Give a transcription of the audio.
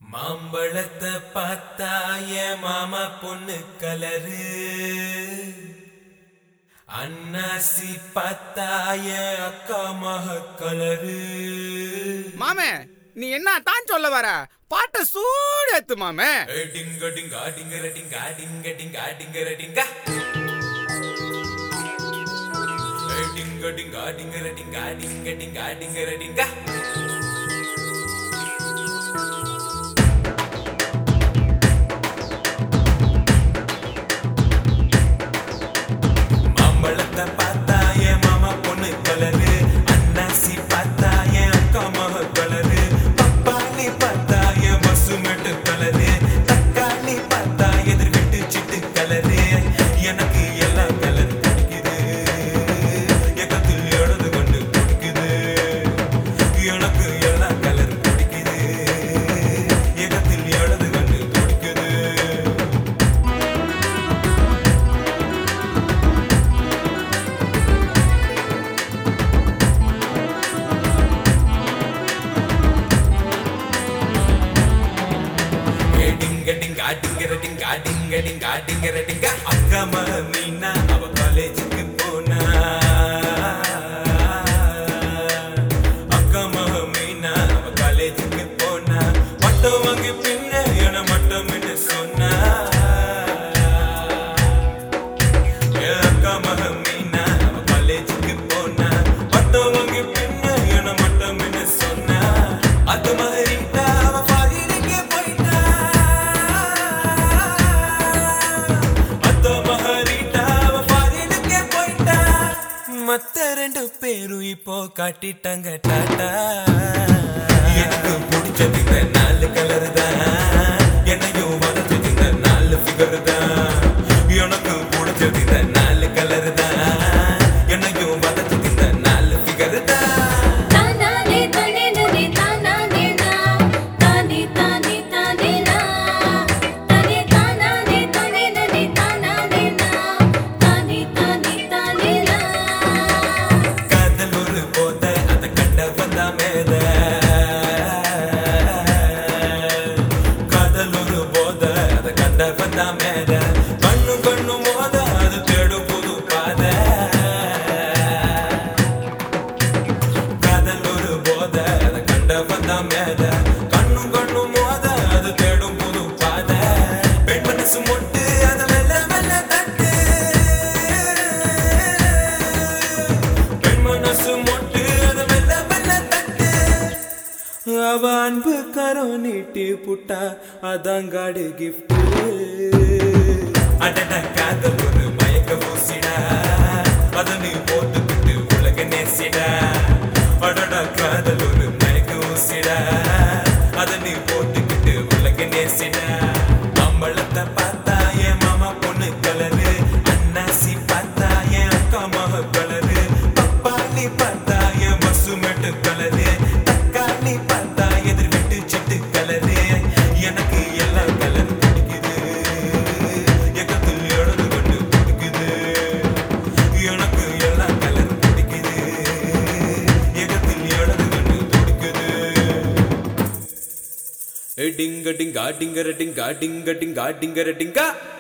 மாம்பழத்தை பார்த்தா என் மாமா பொண்ணு கலரு அன்னாசி பார்த்தா என் அக்கா மக கலரு மாமே நீ என்ன தான் சொல்ல வர பாட்ட சூடு ஏத்து மாமே ஏய், டிங்க டிங்கா டிங்கர டிங்கா டிங்க டிங்கா டிங்கர டிங்கா ஏய், டிங்க டிங்கா டிங்கர டிங்கா டிங்க டிங்கா டிங்கர டிங்கா மாம்பழத்தை பார்த்தா என் மாமா பொண்ணு கலரு அன்னாசி பார்த்தா என் அக்கா மக கலரு பப்பாளி பார்த்தா என் பசுமெட்டு கலரு தக்காளி பார்த்தா எதிர்கட்டு சிட்டு கலரு எனக்கு எல்லா கலர் பிடிக்குது எக்கத்தில் எழுது கொண்டு பிடிக்குது எனக்கு எல்லா கலர் பிடிக்குது எக்கத்தில் எழுது கொண்டு பிடிக்குது டிங்க டிங்க டிங்கர டிங்க டிங்க டிங்க டிங்கர டிங்க அக்கா மீனா அவ காலேஜுக்கு போனா அக்கா மீனா அவ காலேஜுக்கு போனா மட்டம் வாங்கி பின்ன என மட்டம் என்று சொன்னா என் அக்கா மக மீனா அவ காலேஜுக்கு போனா மட்டம் வாங்கி பின்ன என மட்டம் என்று சொன்னா அது மாதிரி அவ பாதிரிக்கு போயிட்டா அத்த மகரிட்டா அவ பாதிரிக்கு போயிட்டா மத்த ரெண்டு பேரும் இப்போ காட்டிட்டாங்க டாட்டா எனக்கு பிடிச்சது இந்த நாலு கலர் தான் என்னையும் வளர்த்தது இந்த நாலு ஃபிகர் தான் எனக்கு பிடிச்சது இந்த நாலு கலர் தான் என்னையும் வளர்த்தது இந்த நாலு ஃபிகர் தான் தானானே தானே நனே தானானே நா தானே தானே தானே நா தானே தானானே தானே நனே தானானே நா தானே தானே தானே நா காதல் ஒரு போத அத கண்ட வந்தா மேத காதல் ஒரு போத அத கண்ட வந்தா மேத கண்ணு கண்ணு மோத அது தேடும் புது பாத காதல் ஒரு போத அத கண்ட வந்தா மேத கண்ணு கண்ணு மோத அது தேடும் புது பாத பெண் மனசு மொட்டு அத மெல்ல மெல்ல தட்டு பெண் மனசு மொட்டு அது மெல்ல மெல்ல தட்டு அவ அன்பு கரம் நீட்டி புட்டா அதாங்காடு கிஃப்ட் அடட காதல் ஒரு மயக்க ஊசிடா அத நீ போட்டுக்கிட்டு உலக நேசிடா அடட காதல் ஒரு மயக்க ஊசிடா அத நீ போட்டுக்கிட்டு உலக நேசிடா அம்பளத்தை பார்த்தா என் மாமா பொண்ணு கலரு அன்னாசி பார்த்தா என் அக்கா மக கலரு பப்பாளி பார்த்தா என் பசுமெட்டு கலரு தக்காளி பார்த்தா எதிர் விட்டு சிட்டு கலரு எனக்கு எல்லா கலர் பிடிக்குது எக்கத்தில் எழுது கொண்டு பிடிக்குது எனக்கு எல்லா கலர் பிடிக்குது எக்கத்தில் எழுது கொண்டு பிடிக்குது டிங்க டிங்கா டிங்கர டிங்கா டிங்க டிங்கா டிங்கர டிங்கா